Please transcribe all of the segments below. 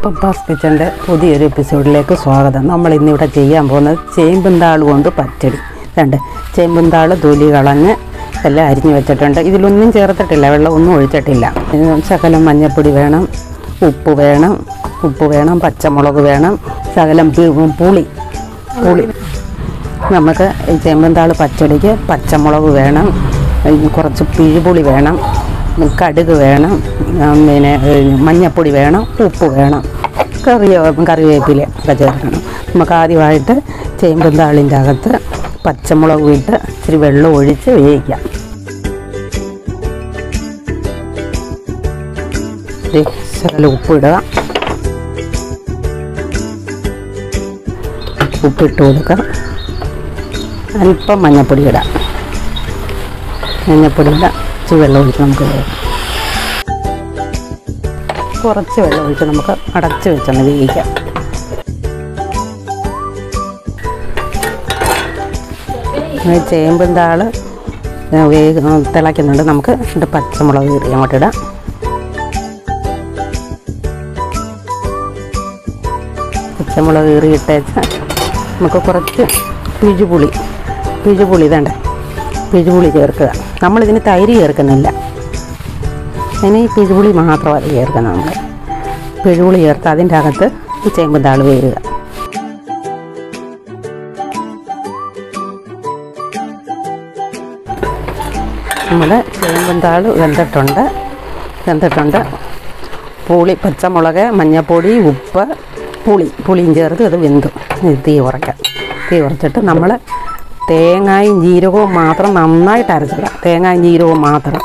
പപ്പാസ് കിച്ചൻ്റെ പുതിയൊരു എപ്പിസോഡിലേക്ക് സ്വാഗതം നമ്മൾ ഇന്നിവിടെ ചെയ്യാൻ പോകുന്നത് ചേമ്പുന്താൾ കൊണ്ട് പച്ചടി രണ്ട് ചേമ്പുന്താൾ തൊലി കളഞ്ഞ് എല്ലാം അരിഞ്ഞു വെച്ചിട്ടുണ്ട് ഇതിലൊന്നും ചേർത്തിട്ടില്ല വെള്ളം ഒന്നും ഒഴിച്ചിട്ടില്ല ഇതിന് ശകലം മഞ്ഞൾപ്പൊടി വേണം ഉപ്പ് വേണം ഉപ്പ് വേണം പച്ചമുളക് വേണം ശകലം പി- പുളി പുളി നമുക്ക് ഈ ചേമ്പന്താൾ പച്ചടിക്ക് പച്ചമുളക് വേണം ഈ കുറച്ച് പിഴിപുളി വേണം കടുക് വേണം ആ, പിന്നെ ഏ, മഞ്ഞപ്പൊടി വേണം ഉപ്പ് വേണം കറിയ കറിവേപ്പില ഒക്കെ ചേർക്കണം നമുക്ക് ആദ്യമായിട്ട് ചേമ്പന്താളിൻ്റെ അകത്ത് പച്ചമുളക് ഇട്ട് ഇച്ചിരി വെള്ളം ഒഴിച്ച് വേവിക്കാം ദേ, ശകലം ഉപ്പിടുക ഉപ്പിട്ട് കൊടുക്കാം അല്പം മഞ്ഞപ്പൊടി ഇടാം മഞ്ഞപ്പൊടി ഇടാം ഇച്ചിരി വെള്ളം ഒഴിച്ച് നമുക്ക് വേവിക്കാം കുറച്ച് വെള്ളം ഒഴിച്ച് നമുക്ക് അടച്ച് വെച്ചൊന്ന് വേവിക്കാം ഈ ചേമ്പും താള് വേഗ തിളയ്ക്കുന്നുണ്ട് നമുക്ക് ഇത് പച്ചമുളക് കീറി അങ്ങോട്ട് ഇടാം പച്ചമുളക് കീറി ഇട്ടേച്ച് നമുക്ക് കുറച്ച് പിഴുപുളി പിഴുപുളി ഇതേണ്ട പിഴുപുളി ചേർക്കുക നമ്മളിതിന് തൈര് ചേർക്കുന്നില്ല അതിന് ഈ പിഴുപുളി മാത്രമാണ് ചേർക്കുന്നത് നമ്മൾ പിഴുപുളി ചേർത്ത് അതിൻ്റെ അകത്ത് ഈ ചേമ്പും താള് വേരുക നമ്മുടെ ചേമ്പും താള് വെന്തിട്ടുണ്ട് വെന്തിട്ടുണ്ട് പുളി പച്ചമുളക് മഞ്ഞൾപ്പൊടി ഉപ്പ് പുളി പുളിയും ചേർത്ത് അത് വെന്തു ഇത് തീ കുറയ്ക്കാം തീ കുറച്ചിട്ട് നമ്മൾ തേങ്ങായും ജീരകവും മാത്രം നന്നായിട്ട് അരച്ചിടാം തേങ്ങായും ജീരകവും മാത്രം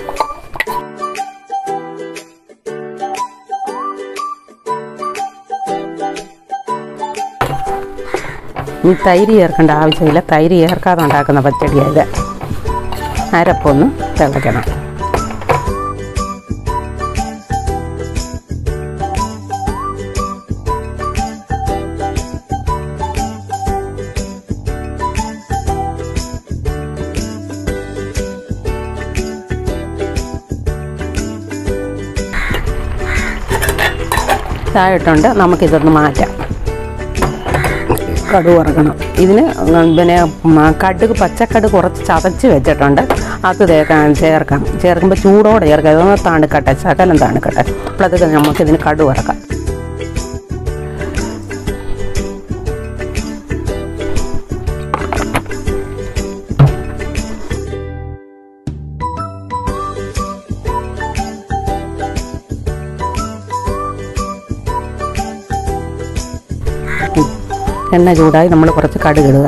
ഈ തൈര് ചേർക്കേണ്ട ആവശ്യമില്ല തൈര് ചേർക്കാതെ ഉണ്ടാക്കുന്ന പച്ചടിയായത് അരപ്പൊന്ന് തിളയ്ക്കണം ഇതായിട്ടുണ്ട് നമുക്കിതൊന്ന് മാറ്റാം കടുക് വറക്കണം ഇതിന് പിന്നെ മ- കടുക് പച്ചക്കടുക് കുറച്ച് ചതച്ച് വെച്ചിട്ടുണ്ട് അത് തേക്കാൻ ചേർക്കാം ചേർക്കുമ്പോൾ ചൂടോടെ ചേർക്കാം ഇതൊന്ന് തണുക്കട്ടെ ശകലം തണുക്കട്ടെ അപ്പോഴത്തേക്ക് നമുക്കിതിന് കടുക് വറക്കാം എണ്ണ ചൂടായി നമ്മൾ കുറച്ച് കടുക് ഇടുക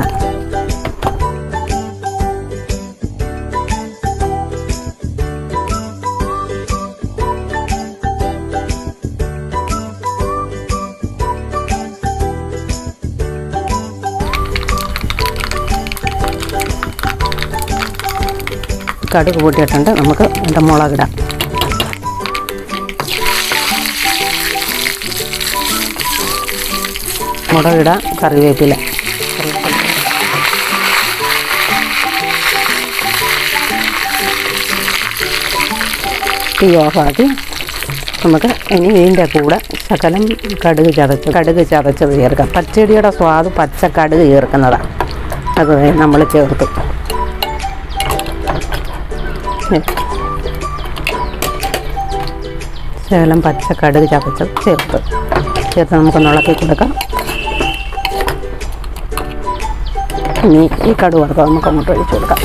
കടുക് പൊട്ടിയിട്ടുണ്ട് നമുക്ക് എൻ്റെ മുളകിടാം മുളകിടാം കറിവേപ്പില തീ ഓഫാക്കി നമുക്ക് ഇനി ഇതിൻ്റെ കൂടെ ശകലം കടുക് ചതച്ച് കടുക് ചതച്ചത് ചേർക്കാം പച്ചടിയുടെ സ്വാദ് പച്ച കടുക് ചേർക്കുന്നതാണ് അത് നമ്മൾ ചേർത്ത് ശകലം പച്ച കടുക് ചതച്ചത് ചേർത്ത് ചേർത്ത് നമുക്കൊന്ന് ഇളക്കി കൊടുക്കാം ഇനി ഈ കടുക് വറുത്ത് നമുക്ക് അങ്ങോട്ട് ഒഴിച്ചു കൊടുക്കാം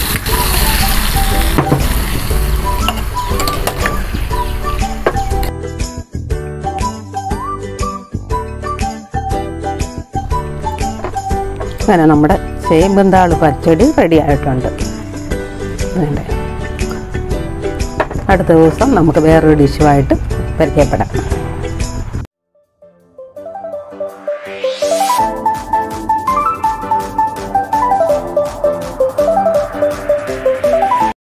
അങ്ങനെ നമ്മുടെ ചേമ്പന്താൾ പച്ചടി റെഡി ആയിട്ടുണ്ട് വേണ്ടേ അടുത്ത ദിവസം നമുക്ക് വേറൊരു ഡിഷുമായിട്ട് പരിചയപ്പെടാം